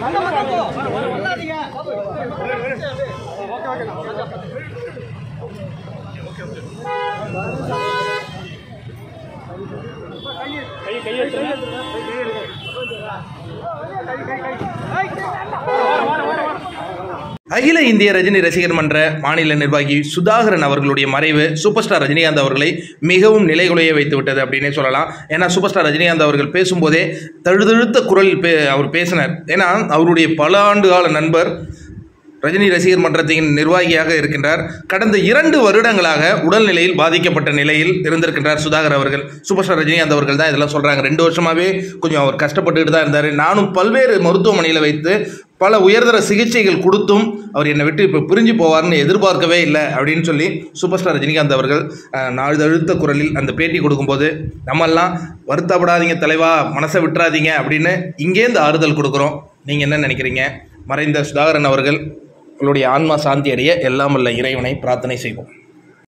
அகில இந்திய ரஜினி ரசிகர் மன்ற மாநில நிர்வாகி சுதாகரன் அவர்களுடைய மறைவு சூப்பர் ஸ்டார் ரஜினிகாந்த் அவர்களை மிகவும் நிலைகுலைய வைத்து விட்டது அப்படின்னே சொல்லலாம் ஏன்னா சூப்பர் ஸ்டார் ரஜினிகாந்த் அவர்கள் பேசும்போதே தழுதழுத்த குரலில் பே அவர் பேசினார் ஏன்னா அவருடைய பல ஆண்டு கால நண்பர் ரஜினி ரசிகர் மன்றத்தின் நிர்வாகியாக இருக்கின்றார் கடந்த இரண்டு வருடங்களாக உடல்நிலையில் பாதிக்கப்பட்ட நிலையில் இருந்திருக்கின்றார் சுதாகர் அவர்கள் சூப்பர் ஸ்டார் ரஜினிகாந்த் அவர்கள் தான் இதெல்லாம் சொல்கிறாங்க ரெண்டு வருஷமாகவே கொஞ்சம் அவர் கஷ்டப்பட்டுக்கிட்டு தான் இருந்தார் நானும் பல்வேறு மருத்துவமனையில் வைத்து பல உயர்தர சிகிச்சைகள் கொடுத்தும் அவர் என்னை விட்டு இப்போ பிரிஞ்சு போவார்னு எதிர்பார்க்கவே இல்லை அப்படின்னு சொல்லி சூப்பர் ஸ்டார் ரஜினிகாந்த் அவர்கள் அஹ், நாழ்தழுத்த குரலில் அந்த பேட்டி கொடுக்கும்போது நம்மெல்லாம் வருத்தப்படாதீங்க தலைவா மனசை விட்டுறாதீங்க அப்படின்னு இங்கேருந்து ஆறுதல் கொடுக்குறோம் நீங்கள் என்ன நினைக்கிறீங்க மறைந்த சுதாகரன் அவர்கள் உங்களுடைய ஆன்மா சாந்தி அடைய எல்லாம் உள்ள இறைவனை பிரார்த்தனை செய்வோம்